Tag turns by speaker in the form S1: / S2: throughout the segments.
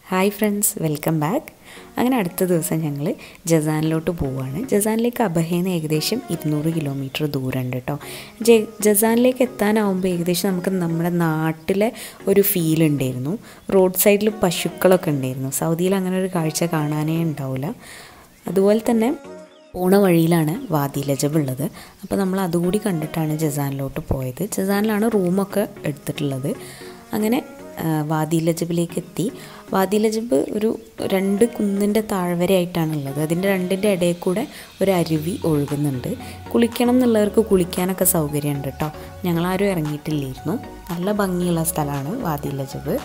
S1: hi friends welcome back അങ്ങനെ അടുത്ത ദിവസം ഞങ്ങൾ ജസാനിലോട്ട് പോവുകയാണ് ജസാനിലേക്ക് അബഹേന്ന് ഏകദേശം ഇരുന്നൂറ് കിലോമീറ്റർ ദൂരമുണ്ട് കേട്ടോ ജ ജസാനിലേക്ക് എത്താനാവുമ്പോൾ ഏകദേശം നമുക്ക് നമ്മുടെ നാട്ടിലെ ഒരു ഫീൽ ഉണ്ടായിരുന്നു റോഡ് സൈഡിൽ പശുക്കളൊക്കെ ഉണ്ടായിരുന്നു സൗദിയിൽ അങ്ങനെ ഒരു കാഴ്ച കാണാനേ ഉണ്ടാവില്ല അതുപോലെ തന്നെ പോണ വഴിയിലാണ് വാദി ലജബ് ഉള്ളത് അപ്പോൾ നമ്മൾ അതുകൂടി കണ്ടിട്ടാണ് ജസാനിലോട്ട് പോയത് ജസാനിലാണ് റൂമൊക്കെ എടുത്തിട്ടുള്ളത് അങ്ങനെ വാദി ലജബിലേക്ക് എത്തി വാദി ലജബ് ഒരു രണ്ട് കുന്നിൻ്റെ താഴ്വരയായിട്ടാണുള്ളത് അതിൻ്റെ രണ്ടിൻ്റെ ഇടയിൽ കൂടെ ഒരു അരുവി ഒഴുകുന്നുണ്ട് കുളിക്കണം എന്നുള്ളവർക്ക് കുളിക്കാനൊക്കെ സൗകര്യമുണ്ട് കേട്ടോ ഞങ്ങളാരും ഇറങ്ങിയിട്ടില്ലായിരുന്നു നല്ല ഭംഗിയുള്ള സ്ഥലമാണ് വാദി ലജബ്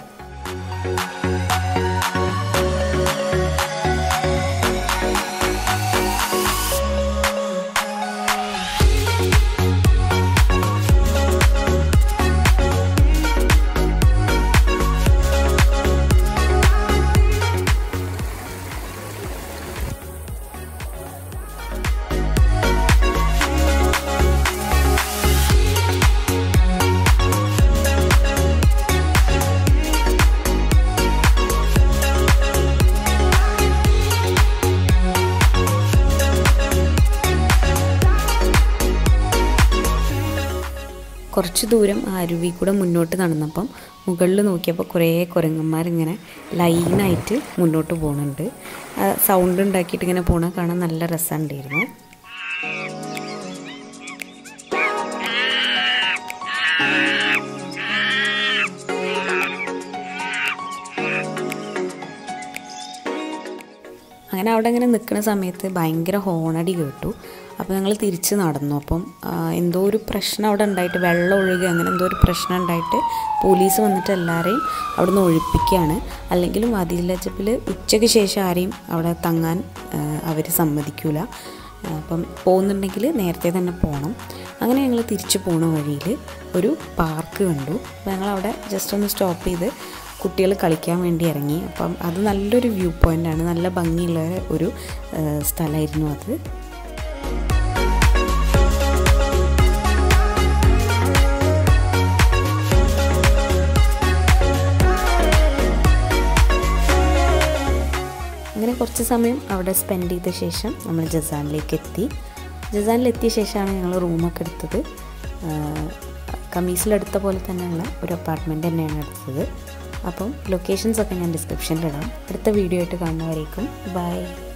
S1: കുറച്ച് ദൂരം ആ അരുവി കൂടെ മുന്നോട്ട് നടന്നപ്പം മുകളിൽ നോക്കിയപ്പോൾ കുറേ കുരങ്ങന്മാരിങ്ങനെ ലൈനായിട്ട് മുന്നോട്ട് പോകുന്നുണ്ട് സൗണ്ട് ഉണ്ടാക്കിയിട്ട് ഇങ്ങനെ പോണ കാണാൻ നല്ല രസമുണ്ടായിരുന്നു അങ്ങനെ അവിടെ ഇങ്ങനെ നിൽക്കുന്ന സമയത്ത് ഭയങ്കര ഹോണടി കേട്ടു അപ്പോൾ ഞങ്ങൾ തിരിച്ച് നടന്നു അപ്പം എന്തോ ഒരു പ്രശ്നം അവിടെ ഉണ്ടായിട്ട് വെള്ളം ഒഴുകുക അങ്ങനെ എന്തോ ഒരു പ്രശ്നം ഉണ്ടായിട്ട് പോലീസ് വന്നിട്ട് എല്ലാവരെയും അവിടെ നിന്ന് ഒഴിപ്പിക്കുകയാണ് അല്ലെങ്കിലും വാദിലജപ്പിൽ ഉച്ചയ്ക്ക് ശേഷം ആരെയും അവിടെ തങ്ങാൻ അവർ സമ്മതിക്കില്ല അപ്പം പോകുന്നുണ്ടെങ്കിൽ നേരത്തെ തന്നെ പോകണം അങ്ങനെ ഞങ്ങൾ തിരിച്ചു പോണ വഴിയിൽ ഒരു പാർക്ക് കണ്ടു അപ്പോൾ ഞങ്ങൾ അവിടെ ജസ്റ്റ് ഒന്ന് സ്റ്റോപ്പ് ചെയ്ത് കുട്ടികൾ കളിക്കാൻ വേണ്ടി ഇറങ്ങി അപ്പം അത് നല്ലൊരു വ്യൂ പോയിൻ്റാണ് നല്ല ഭംഗിയുള്ള ഒരു സ്ഥലമായിരുന്നു അത് അങ്ങനെ കുറച്ച് സമയം അവിടെ സ്പെൻഡ് ചെയ്ത ശേഷം നമ്മൾ ജസാനിലേക്ക് എത്തി ജസാനിലെത്തിയ ശേഷമാണ് ഞങ്ങൾ റൂമൊക്കെ എടുത്തത് കമീസിലെടുത്ത പോലെ തന്നെയുള്ള ഒരു അപ്പാർട്ട്മെൻറ്റ് തന്നെയാണ് എടുത്തത് അപ്പം ലൊക്കേഷൻസൊക്കെ ഞാൻ ഡിസ്ക്രിപ്ഷനിലിടാം അടുത്ത വീഡിയോ ആയിട്ട് കാണുന്നവരേക്കും ബൈ